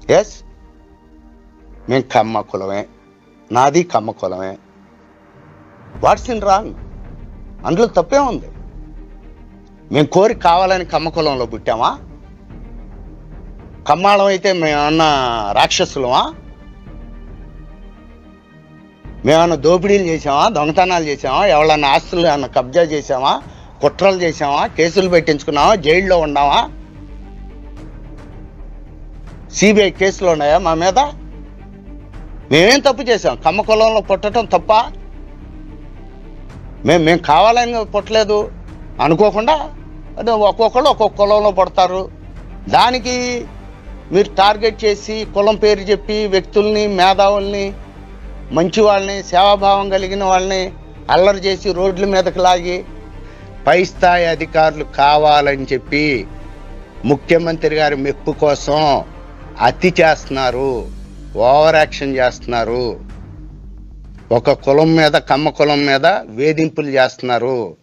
yes మేము కమ్మ కులమే నాది కమ్మ కులమే వాట్స్ ఇన్ రాంగ్ అందులో తప్పే ఉంది మేము కోరి కావాలని కమ్మ కులంలో పుట్టామా కమ్మాళం అయితే మేమన్నా రాక్షసులమా మేమన్నా దోపిడీలు చేసామా దొంగతనాలు చేసామా ఎవరన్నా ఆస్తులు ఏమన్నా కబ్జా చేసామా కుట్రలు చేసామా కేసులు పెట్టించుకున్నామా జైల్లో ఉన్నామా సిబిఐ కేసులు ఉన్నాయా మా మీద మేమేం తప్పు చేసాం కమ్మ కులంలో పుట్టడం తప్ప మేము మేము కావాలని పుట్టలేదు అనుకోకుండా అదే ఒక్కొక్కళ్ళు ఒక్కొక్క కులంలో పుడతారు దానికి మీరు టార్గెట్ చేసి కులం పేరు చెప్పి వ్యక్తుల్ని మేధావుల్ని మంచి వాళ్ళని సేవాభావం కలిగిన వాళ్ళని అల్లరి చేసి రోడ్ల మీదకి లాగి పై స్థాయి అధికారులు కావాలని చెప్పి ముఖ్యమంత్రి గారి మెప్పు కోసం అతి చేస్తున్నారు ఓవర్ యాక్షన్ చేస్తున్నారు ఒక కులం మీద కమ్మ కులం మీద వేధింపులు చేస్తున్నారు